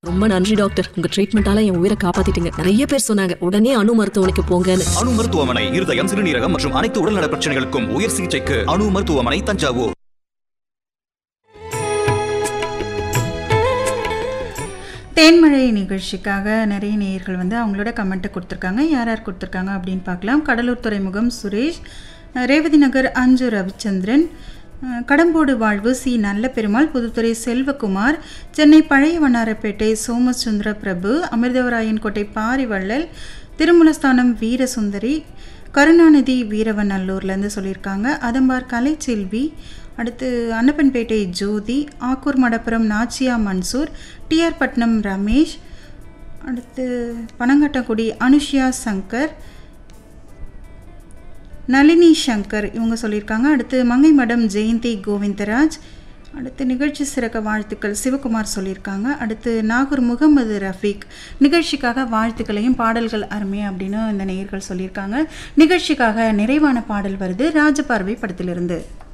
ரொம்ப நன்றி டாக்டர் உங்க ட்ரீட்மெண்டால என் உயிரை காப்பாத்திட்டீங்க நிறைய பேர் சொன்னாங்க உடனே அணு மருத்துவமனைக்கு போங்கன்னு அணு மருத்துவமனை இருதயம் சிறுநீரகம் மற்றும் அனைத்து உடல்நல பிரச்சனைகளுக்கும் உயர் சிகிச்சைக்கு அணு மருத்துவமனை தஞ்சாவூர் தேன்மழை நிகழ்ச்சிக்காக நிறைய நேயர்கள் வந்து அவங்களோட கமெண்ட்டை கொடுத்துருக்காங்க யார் யார் கொடுத்துருக்காங்க அப்படின்னு பார்க்கலாம் கடலூர் துறைமுகம் சுரேஷ் அஹ் ரேவதி நகர் அஞ்சு ரவிச்சந்திரன் அஹ் கடம்போடு வாழ்வு சி நல்ல பெருமாள் புதுத்துறை செல்வகுமார் சென்னை பழைய வண்ணாரப்பேட்டை சோமசுந்தர பிரபு அமிர்தவராயன் கோட்டை பாரிவள்ளல் திருமலஸ்தானம் வீரசுந்தரி கருணாநிதி வீரவநல்லூர்லேருந்து சொல்லியிருக்காங்க அதம்பார் கலைச்செல்வி அடுத்து அன்னப்பன்பேட்டை ஜோதி ஆக்கூர் மடப்புரம் நாச்சியா மன்சூர் டிஆர் பட்னம் ரமேஷ் அடுத்து பனங்கட்டக்குடி அனுஷ்யா சங்கர் நளினி சங்கர் இவங்க சொல்லியிருக்காங்க அடுத்து மங்கை மடம் ஜெயந்தி கோவிந்தராஜ் அடுத்து நிகழ்ச்சி சிறக்க வாழ்த்துக்கள் சிவகுமார் சொல்லியிருக்காங்க அடுத்து நாகூர் முகமது ரஃபீக் நிகழ்ச்சிக்காக வாழ்த்துக்களையும் பாடல்கள் அருமை அப்படின்னு இந்த நேயர்கள் சொல்லியிருக்காங்க நிகழ்ச்சிக்காக நிறைவான பாடல் வருது ராஜபார்வை படத்திலிருந்து